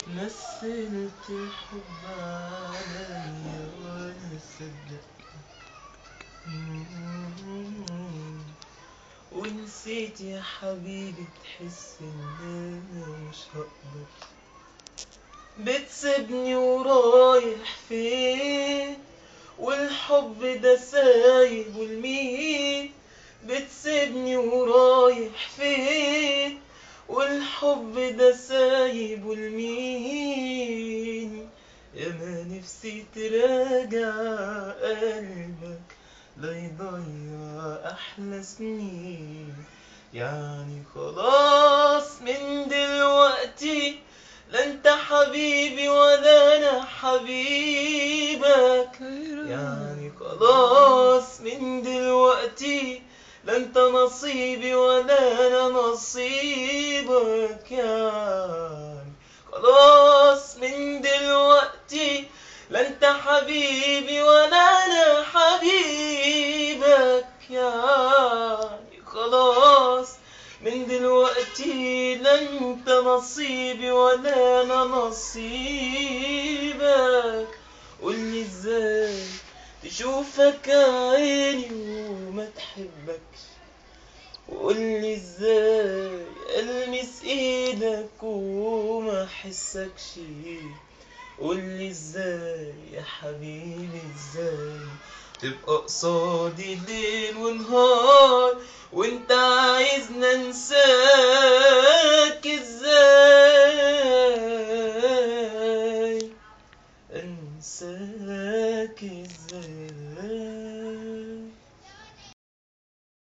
مثلت الحب عليا وانا صدقت ونسيت يا حبيبي تحس ان انا مش هقدر بتسيبني ورايح فين والحب ده سايب والمين بتسيبني ورايح فين والحب ده سايب والمين يا ما نفسي تراجع قلبك لا يضيع احلى سنين يعني خلاص من دلوقتي لا انت حبيبي ولا انا حبيبك يعني خلاص من دلوقتي لا انت نصيبي ولا انا نصيبك يعني خلاص من دلوقتي لا انت حبيبي ولا انا حبيبك يعني خلاص من دلوقتي لا انت نصيبي ولا انا نصيبك قولي ازاي تشوفك عيني وما تحبكش وقولي ازاي المس ايدك وما احسكش قولي ازاي يا حبيبي ازاي تبقى قصادي ليل ونهار وانت عايزنا انساك